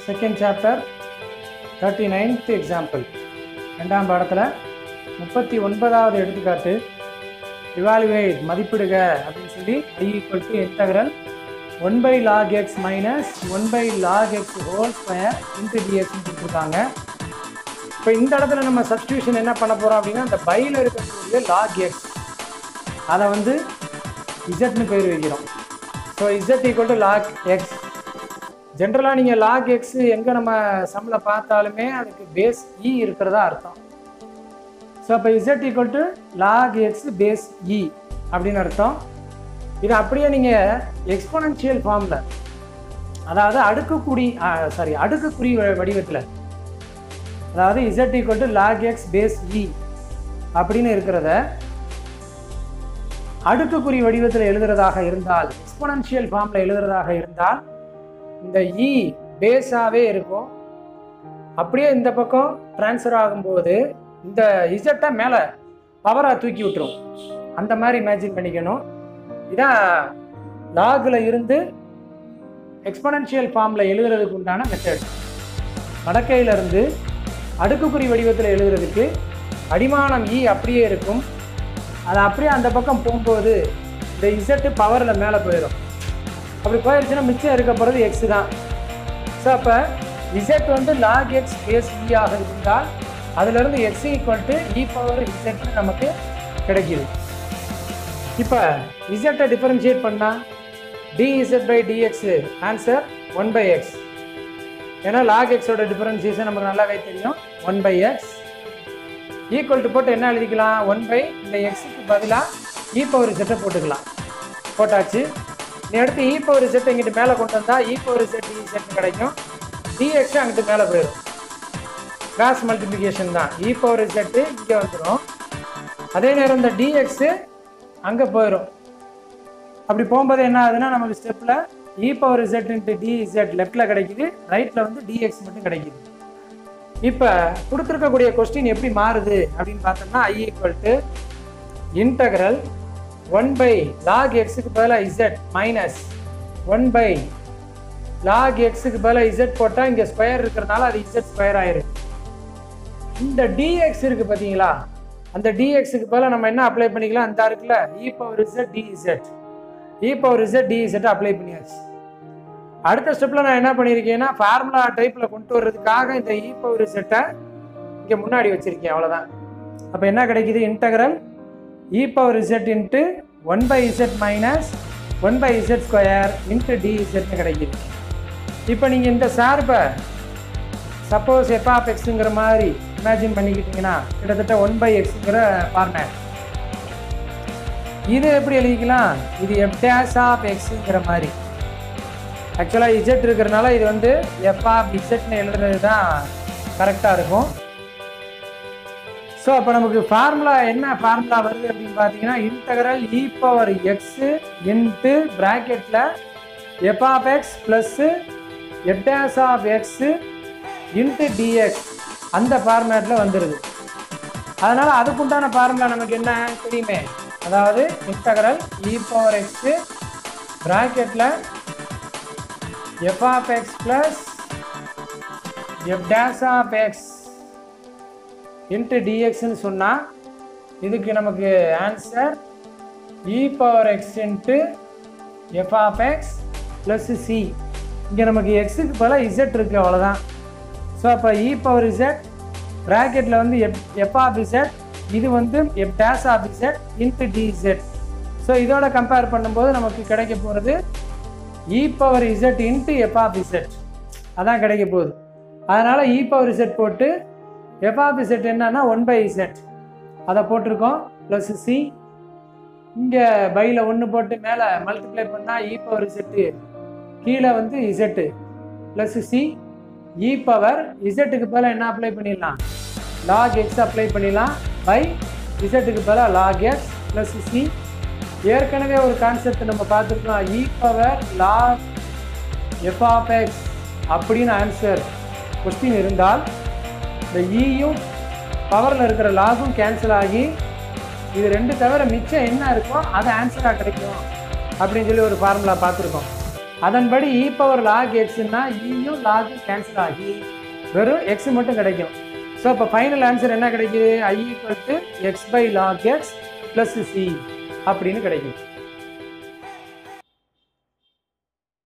second chapter thirty ninth example ரெண்டாம் பாடத்தில் முப்பத்தி ஒன்பதாவது எடுத்துக்காட்டு இவாலுவேட் மதிப்பிடுக அப்படின்னு சொல்லி I equal to integral one by log x minus one by log x whole square into டிஎக்ஸ்னு கொடுத்துருக்காங்க இப்போ இந்த இடத்துல நம்ம சப்ஸ்டியூஷன் என்ன பண்ண போகிறோம் அப்படின்னா அந்த பையில் இருக்கக்கூடிய லாக் எக்ஸ் அதை வந்து இசட்னு பேர் வைக்கிறோம் so z equal to log x ஜென்ரலாக நீங்கள் லாக் எக்ஸ் எங்கே நம்ம சம்மில் பார்த்தாலுமே அதுக்கு பேஸ் இ இருக்கிறதா அர்த்தம் ஸோ அப்போ z equal to log x base e அப்படின்னு அர்த்தம் இது அப்படியே நீங்கள் எக்ஸ்போனன்ஷியல் ஃபார்மில் அதாவது அடுக்குக்குறி சாரி அடுக்குக்குறி வ- வடிவத்தில் அதாவது z equal to log x base e அப்படின்னு இருக்கிறத அடுக்குக்குறி வடிவத்தில் எழுதுறதாக இருந்தால் எக்ஸ்போனன்ஷியல் ஃபார்மில் எழுதுறதாக இருந்தால் இந்த இ பேஸாகவே இருக்கும் அப்படியே இந்த பக்கம் ட்ரான்ஸ்ஃபர் ஆகும்போது இந்த இசட்டை மேலே பவராக தூக்கி விட்டுரும் அந்த மாதிரி இமேஜின் பண்ணிக்கணும் இதான் லாகில் இருந்து எக்ஸ்போனன்ஷியல் ஃபார்மில் எழுதுறதுக்கு உண்டான மெத்தட் மடக்கையில இருந்து அடுக்குக்குறி வடிவத்தில் எழுதுறதுக்கு அடிமானம் இ அப்படியே இருக்கும் அது அப்படியே அந்த பக்கம் போகும்போது இந்த இசட்டு பவரில் மேலே போயிடும் அப்படி போயிடுச்சுன்னா மிச்சம் இருக்க போகிறது எக்ஸ் தான் ஸோ அப்போ இசட் வந்து லாக் எக்ஸ் பேஸ் இ ஆக இருந்தால் அதிலிருந்து x equal to e power இசட்னு நமக்கு கிடைக்கிது இப்போ இசட்டை டிஃபரன்ஷியேட் பண்ணால் d z by d x answer one by x ஏன்னா லாக் எக்ஸோட டிஃபரன்சியேஷன் நமக்கு நல்லாவே தெரியும் one by x equal to போட்டு என்ன எழுதிக்கலாம் ஒன் பை இந்த எக்ஸுக்கு பதிலாக இ பவர் செட்டை போட்டுக்கலாம் போட்டாச்சு நீ அடுத்து இ பவர் செட் இங்கிட்டு மேலே கொண்டு வந்தால் e power z e z கிடைக்கும் டிஎக்ஸ் அங்கிட்டு மேலே போயிடும் கிராஸ் மல்டிப்ளிகேஷன் தான் இ பவர் செட்டு இங்கே வந்துடும் அதே நேரம் இந்த டிஎக்ஸு அங்கே போயிடும் அப்படி போகும்போது என்ன ஆகுதுன்னா நமக்கு ஸ்டெப்பில் e power z into d z லெஃப்டில் கிடைக்குது ரைட்டில் வந்து டிஎக்ஸ் மட்டும் கிடைக்குது இப்போ கொடுத்துருக்கக்கூடிய கொஸ்டின் எப்படி மாறுது அப்படின்னு பார்த்தோம்னா I equal to integral one by log எக்ஸுக்கு பதிலாக z minus one by log எக்ஸுக்கு பதிலாக இசட் போட்டால் இங்கே ஸ்கொயர் இருக்கிறதுனால அது இசட் ஸ்கொயர் ஆயிருக்கு இந்த டிஎக்ஸ் இருக்கு பார்த்தீங்களா அந்த டிஎக்ஸுக்கு பதிலாக நம்ம என்ன அப்ளை பண்ணிக்கலாம் அந்த இருக்குல்ல e power z d z e power z d z apply பண்ணியாச்சு அடுத்த ஸ்டெப்பில் நான் என்ன பண்ணியிருக்கேன்னா ஃபார்முலா டைப்பில் கொண்டு வர்றதுக்காக இந்த இ பவர் இசட்டை இங்கே முன்னாடி வச்சுருக்கேன் அவ்வளோதான் அப்போ என்ன கிடைக்குது integral e power z into one by z minus one by z square into d இசட்னு கிடைக்குது இப்போ நீங்கள் இந்த சார்பை சப்போஸ் எஃப் ஆஃப் எக்ஸுங்கிற மாதிரி இமேஜின் பண்ணிக்கிட்டீங்கன்னா கிட்டத்தட்ட ஒன் பை எக்ஸுங்கிற ஃபார்மேட் இது எப்படி எழுதிக்கலாம் இது எஃப் டேஸ் ஆஃப் எக்ஸுங்கிற மாதிரி ஆக்சுவலாக இசட் இருக்கிறனால இது வந்து எஃப் ஆஃப் இசட்னு எழுதுறது தான் கரெக்டாக இருக்கும் ஸோ அப்போ நமக்கு ஃபார்முலா என்ன ஃபார்முலா வருது அப்படின்னு பார்த்தீங்கன்னா integral e power x into ப்ராக்கெட்டில் f of x plus f dash of x into d x அந்த ஃபார்மேட்டில் வந்துடுது அதனால் அதுக்குண்டான ஃபார்முலா நமக்கு என்ன தெரியுமே அதாவது இன்டகரல் இ பவர் எக்ஸு ப்ராக்கெட்டில் f of x plus f dash of x into டிஎக்ஸ்னு சொன்னால் இதுக்கு நமக்கு answer e power x into f of x plus c இங்கே நமக்கு எக்ஸுக்கு பதிலாக இசட் இருக்குது அவ்வளோதான் ஸோ அப்போ இ பவர் இசட் ப்ராக்கெட்டில் வந்து எஃப் எஃப் ஆஃப் இசட் இது வந்து f dash of z into d z so இதோட கம்பேர் பண்ணும்போது நமக்கு கிடைக்க போகிறது e power z into f of z அதான் கிடைக்க போகுது அதனால் இ பவர் இசட் போட்டு எஃப் ஆஃப் இசட் என்னன்னா ஒன் பை இசட் அதை போட்டிருக்கோம் ப்ளஸ் சி இங்கே பையில் ஒன்று போட்டு மேலே மல்டிப்ளை பண்ணால் இ பவர் இசட்டு கீழே வந்து z plus c e power இசட்டுக்கு பதிலாக என்ன அப்ளை பண்ணிடலாம் லாக் எக்ஸ் அப்ளை பண்ணிடலாம் பை இசட்டுக்கு பதிலாக லாக் எக்ஸ் ப்ளஸ் சி ஏற்கனவே ஒரு கான்செப்ட் நம்ம பார்த்துருக்கோம் e power log f of x அப்படின்னு ஆன்சர் கொஸ்டின் இருந்தால் இந்த ஈயும் பவரில் இருக்கிற லாகும் கேன்சல் ஆகி இது ரெண்டு தவிர மிச்சம் என்ன இருக்கோ அது ஆன்சராக கிடைக்கும் அப்படின்னு சொல்லி ஒரு ஃபார்முலா பார்த்துருக்கோம் அதன்படி இ பவர் லாக் எக்ஸ்னா இயும் லாகும் கேன்சல் ஆகி வெறும் எக்ஸ் மட்டும் கிடைக்கும் ஸோ இப்போ ஃபைனல் ஆன்சர் என்ன கிடைக்குது I equal to x by log x plus c அப்படின்னு கிடைக்கும்